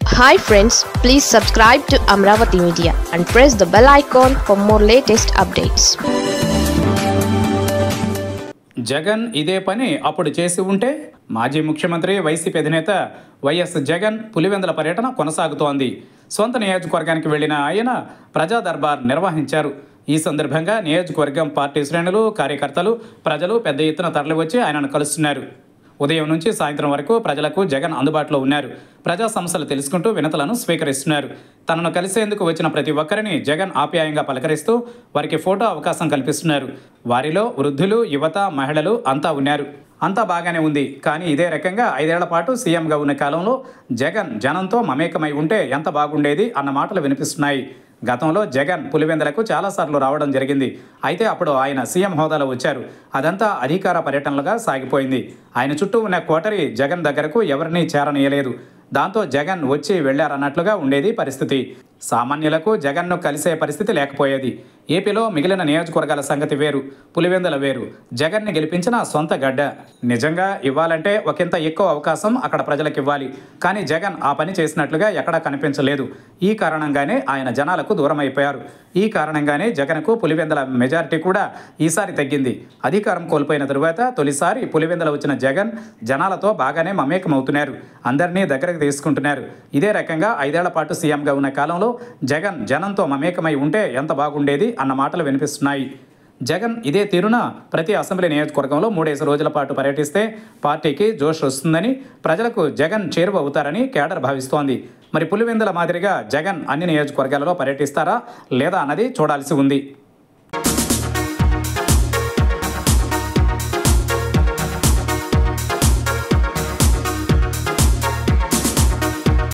hi friends please subscribe to Amaravati media and press the bell icon for more latest updates Jagan ఇదే పని అప్పుడు చేసి ఉంటే మాజీ ముఖ్యమంత్రి వైసీపీ అధినేత వైఎస్ జగన్ పులివెందుల పర్యటన కొనసాగుతోంది సొంత నియోజకవర్గానికి వెళ్లిన ఆయన ప్రజా దర్బార్ నిర్వహించారు ఈ సందర్భంగా నియోజకవర్గం పార్టీ శ్రేణులు కార్యకర్తలు ప్రజలు పెద్ద ఎత్తున తరలివచ్చి ఆయనను కలుస్తున్నారు ఉదయం నుంచి సాయంత్రం వరకు ప్రజలకు జగన్ అందుబాటులో ఉన్నారు ప్రజా సమస్యలు తెలుసుకుంటూ వినతులను స్వీకరిస్తున్నారు తనను కలిసేందుకు వచ్చిన ప్రతి ఒక్కరిని జగన్ ఆప్యాయంగా పలకరిస్తూ వారికి ఫోటో అవకాశం కల్పిస్తున్నారు వారిలో వృద్ధులు యువత మహిళలు అంతా ఉన్నారు అంతా బాగానే ఉంది కానీ ఇదే రకంగా ఐదేళ్ల పాటు సీఎంగా ఉన్న కాలంలో జగన్ జనంతో మమేకమై ఉంటే ఎంత బాగుండేది అన్న మాటలు వినిపిస్తున్నాయి గతంలో జగన్ పులివెందులకు చాలాసార్లు రావడం జరిగింది అయితే అప్పుడు ఆయన సీఎం హోదాలో వచ్చారు అదంతా అధికార పర్యటనలుగా సాగిపోయింది ఆయన చుట్టూ ఉన్న కోటరి జగన్ దగ్గరకు ఎవరినీ చేరనీయలేదు దాంతో జగన్ వచ్చి వెళ్లారన్నట్లుగా ఉండేది పరిస్థితి సామాన్యులకు జగన్ను కలిసే పరిస్థితి లేకపోయేది ఏపీలో మిగిలిన నియోజకవర్గాల సంగతి వేరు పులివెందుల వేరు జగన్ని గెలిపించిన సొంత గడ్డ నిజంగా ఇవ్వాలంటే ఒకంత ఎక్కువ అవకాశం అక్కడ ప్రజలకు ఇవ్వాలి కానీ జగన్ ఆ పని చేసినట్లుగా ఎక్కడా కనిపించలేదు ఈ కారణంగానే ఆయన జనాలకు దూరం అయిపోయారు ఈ కారణంగానే జగన్కు పులివెందుల మెజారిటీ కూడా ఈసారి తగ్గింది అధికారం కోల్పోయిన తరువాత తొలిసారి పులివెందుల వచ్చిన జగన్ జనాలతో బాగానే మమేకమవుతున్నారు అందరినీ దగ్గరకు తీసుకుంటున్నారు ఇదే రకంగా ఐదేళ్ల పాటు సీఎంగా ఉన్న కాలంలో జగన్ జనంతో మమేకమై ఉంటే ఎంత బాగుండేది అన్న మాటలు వినిపిస్తున్నాయి జగన్ ఇదే తీరున ప్రతి అసెంబ్లీ నియోజకవర్గంలో మూడేసి రోజుల పాటు పర్యటిస్తే పార్టీకి జోష్ వస్తుందని ప్రజలకు జగన్ చేరువ అవుతారని కేడర్ భావిస్తోంది మరి పులివెందుల మాదిరిగా జగన్ అన్ని నియోజకవర్గాలలో పర్యటిస్తారా లేదా అన్నది చూడాల్సి ఉంది